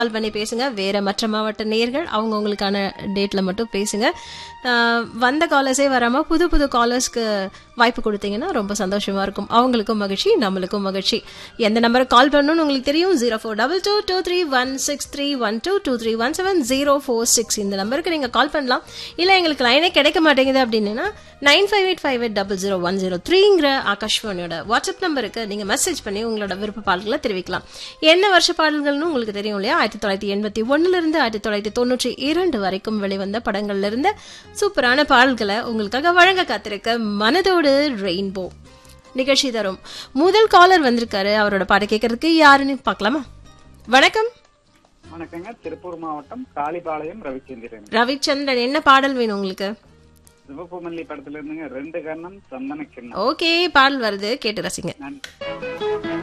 கால் பண்ணி பேசுங்க வேற மற்ற மாவட்ட நேர்கள் அவங்க உங்களுக்கான டேட்ல மட்டும் பேசுங்க ஆஹ் வந்த காலர்ஸே வராம புது புது காலர்ஸ்க்கு வாய்ப்பு கொடுத்தீங்கன்னா ரொம்ப சந்தோஷமா இருக்கும் அவங்களுக்கும் மகிழ்ச்சி நம்மளுக்கும் மகிழ்ச்சி எந்த நம்பருக்கு கால் பண்ணணும்னு உங்களுக்கு தெரியும் zero four double two two three one six three one two two three one seven zero four six இந்த நம்பருக்கு நீங்க கால் பண்ணலாம் இல்ல எங்களுக்கு லைனே கிடைக்க மாட்டேங்குது அப்படின்னா nine five eight five eight double zero one zero த்ரீங்கிற ஆகாஷ்வாணியோட வாட்ஸ்அப் நம்பருக்கு நீங்க மெசேஜ் பண்ணி உங்களோட விருப்ப பாடல்களை தெரிவிக்கலாம் என்ன வருஷ பாடல்கள்னு உங்களுக்கு தெரியும் இல்லையா ஆயிரத்தி தொள்ளாயிரத்தி எண்பத்தி ஒண்ணுல இருந்து ஆயிரத்தி தொள்ளாயிரத்தி தொண்ணூற்றி இரண்டு வரைக்கும் வெளிவந்த படங்கள்ல இருந்து சூப்பரான பாடல்களை உங்களுக்காக வழங்க காத்திருக்க மனதோடு ரெயின்போ நிகழ்ச்சி தரும் முதல் காலர் வந்திருக்காரு அவரோட பாட கேட்கறதுக்கு யாருன்னு பார்க்கலாமா வணக்கம் வணக்கங்க திருப்பூர் மாவட்டம் காளிபாளையம் ரவிச்சந்திரன் ரவிச்சந்திரன் என்ன பாடல் வேணும் உங்களுக்கு சிவகுமல்லி படத்துல இருந்துங்க ரெண்டு கண்ணம் சந்தன கிண்ணம் ஓகே பாடல் வருது கேட்டு ரசிங்க நன்றி